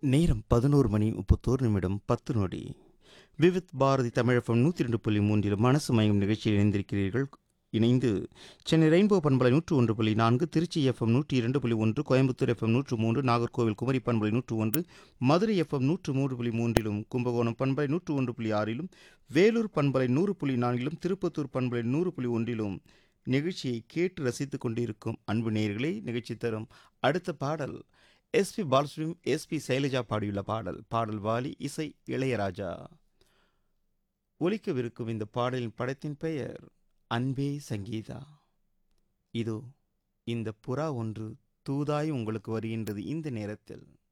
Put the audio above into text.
நேரம் பதினோரு மணி முப்பத்தோரு நிமிடம் பத்து நொடி விவித் பாரதி தமிழகம் நூற்றி ரெண்டு புள்ளி மூன்றில் மனசு மயங்கும் நிகழ்ச்சியில் இணைந்திருக்கிறீர்கள் இணைந்து சென்னை ரெயின்போ பண்பலை நூற்று ஒன்று புள்ளி நான்கு திருச்சி எஃப்எம் நூற்றி இரண்டு புள்ளி ஒன்று கோயம்புத்தூர் எஃப்எம் நூற்று மூன்று நாகர்கோவில் குமரி பண்பலை நூற்று ஒன்று மதுரை எஃப்எம் நூற்று மூன்று புள்ளி மூன்றிலும் கும்பகோணம் பண்பலை நூற்று ஒன்று புள்ளி ஆறிலும் வேலூர் பண்பலை நூறு புள்ளி நான்கிலும் திருப்பத்தூர் பண்பலை நூறு புள்ளி ஒன்றிலும் நிகழ்ச்சியை கேட்டு ரசித்துக் கொண்டிருக்கும் அன்பு நேயர்களே நிகழ்ச்சி தரும் அடுத்த பாடல் எஸ்பி பாலசுப்ரமணியம் எஸ்பி சைலஜா பாடியுள்ள பாடல் பாடல் வாலி இசை இளையராஜா ஒலிக்கவிருக்கும் இந்த பாடலின் படத்தின் பெயர் அன்பே சங்கீதா இதோ இந்த புறா ஒன்று தூதாய் உங்களுக்கு வருகின்றது இந்த நேரத்தில்